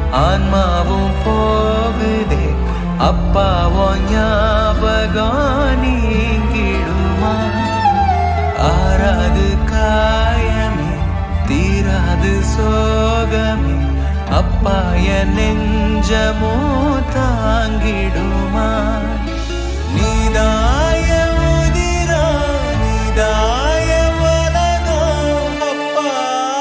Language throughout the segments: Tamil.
ஆன்மாவும் போகுதே அப்பாவோ ஞாபகம் நீங்கிடுமா ஆறாது காயமே தீராது சோகமே அப்பா என் நெஞ்சமோ தாங்கிடுமா நீதாய உதிரா நீதாய உலகம் அப்பா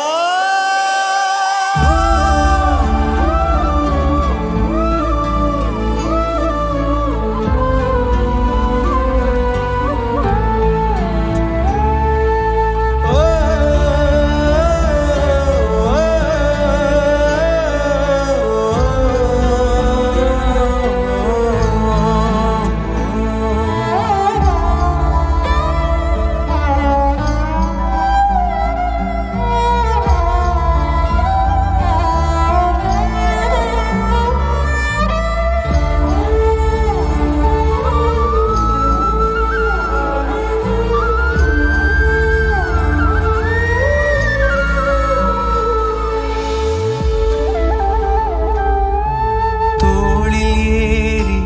தோளில் ஏறி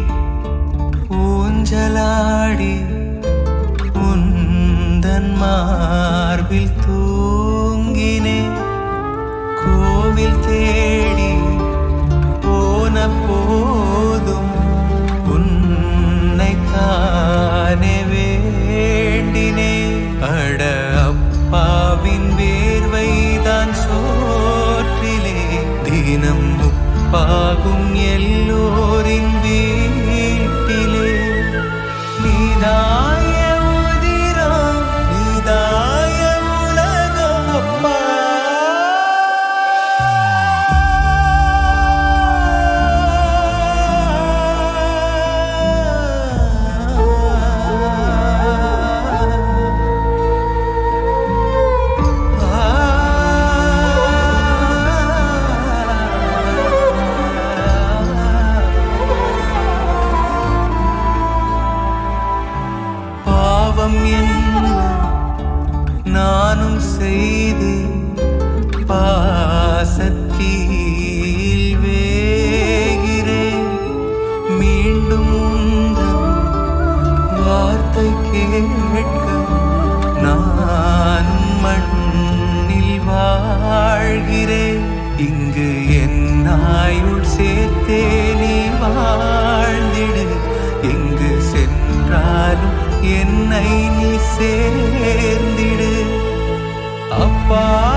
ஊஞ்சலாடி உந்தன் மார்பில் தூங்கினே கோவில் தேடி போன போதும் உன்னை காணே வேண்டினே அட அப்பாவின் வேர்வைதான் சோற்றிலே தினம் உப்பாகும் எல்லோரின் வீட்டிலே நீதாய உதிரம் நீதாய உலகம் அப்பா பாவம் என்ன நானும் செய்து பாசத்தில் வேகிறேன் மீண்டும் உந்தன் வார்த்தை கேட்க நான் மண்ணில் வாழ்கிறேன் இங்கு என் ஆயுள் சேர்த்தே நீ வாழ்ந்திடு எங்கு சென்றாலும் என்னை நீ சேர்ந்திடு அப்பா